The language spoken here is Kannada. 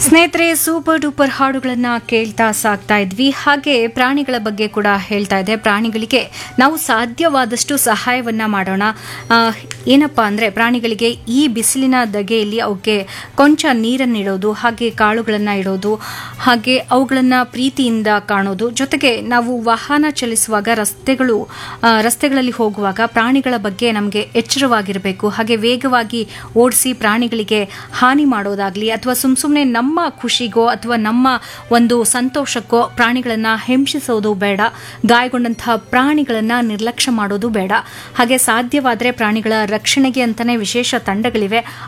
ಸ್ನೇಹಿತರೆ ಸೂಪರ್ ಡೂಪರ್ ಹಾಡುಗಳನ್ನ ಕೇಳ್ತಾ ಸಾಕ್ತಾ ಇದ್ವಿ ಹಾಗೆ ಪ್ರಾಣಿಗಳ ಬಗ್ಗೆ ಕೂಡ ಹೇಳ್ತಾ ಇದೆ ಪ್ರಾಣಿಗಳಿಗೆ ನಾವು ಸಾಧ್ಯವಾದಷ್ಟು ಸಹಾಯವನ್ನ ಮಾಡೋಣ ಆ, ಏನಪ್ಪಾ ಅಂದ್ರೆ ಪ್ರಾಣಿಗಳಿಗೆ ಈ ಬಿಸಿಲಿನ ದಗೆಯಲ್ಲಿ ಅವಕ್ಕೆ ಕೊಂಚ ನೀರನ್ನು ಇಡೋದು ಹಾಗೆ ಕಾಳುಗಳನ್ನ ಇಡೋದು ಹಾಗೆ ಅವುಗಳನ್ನ ಪ್ರೀತಿಯಿಂದ ಕಾಣೋದು ಜೊತೆಗೆ ನಾವು ವಾಹನ ಚಲಿಸುವಾಗ ರಸ್ತೆಗಳು ಆ, ರಸ್ತೆಗಳಲ್ಲಿ ಹೋಗುವಾಗ ಪ್ರಾಣಿಗಳ ಬಗ್ಗೆ ನಮಗೆ ಎಚ್ಚರವಾಗಿರಬೇಕು ಹಾಗೆ ವೇಗವಾಗಿ ಓಡಿಸಿ ಪ್ರಾಣಿಗಳಿಗೆ ಹಾನಿ ಮಾಡೋದಾಗ್ಲಿ ಅಥವಾ ಸುಮ್ ಸುಮ್ಮನೆ ನಮ್ಮ ಖುಷಿಗೋ ಅಥವಾ ನಮ್ಮ ಒಂದು ಸಂತೋಷಕ್ಕೋ ಪ್ರಾಣಿಗಳನ್ನ ಹಿಂಸಿಸೋದು ಬೇಡ ಗಾಯಗೊಂಡಂತಹ ಪ್ರಾಣಿಗಳನ್ನ ನಿರ್ಲಕ್ಷ್ಯ ಮಾಡೋದು ಬೇಡ ಹಾಗೆ ಸಾಧ್ಯವಾದರೆ ಪ್ರಾಣಿಗಳ ರಕ್ಷಣೆಗೆ ಅಂತಾನೆ ವಿಶೇಷ ತಂಡಗಳಿವೆ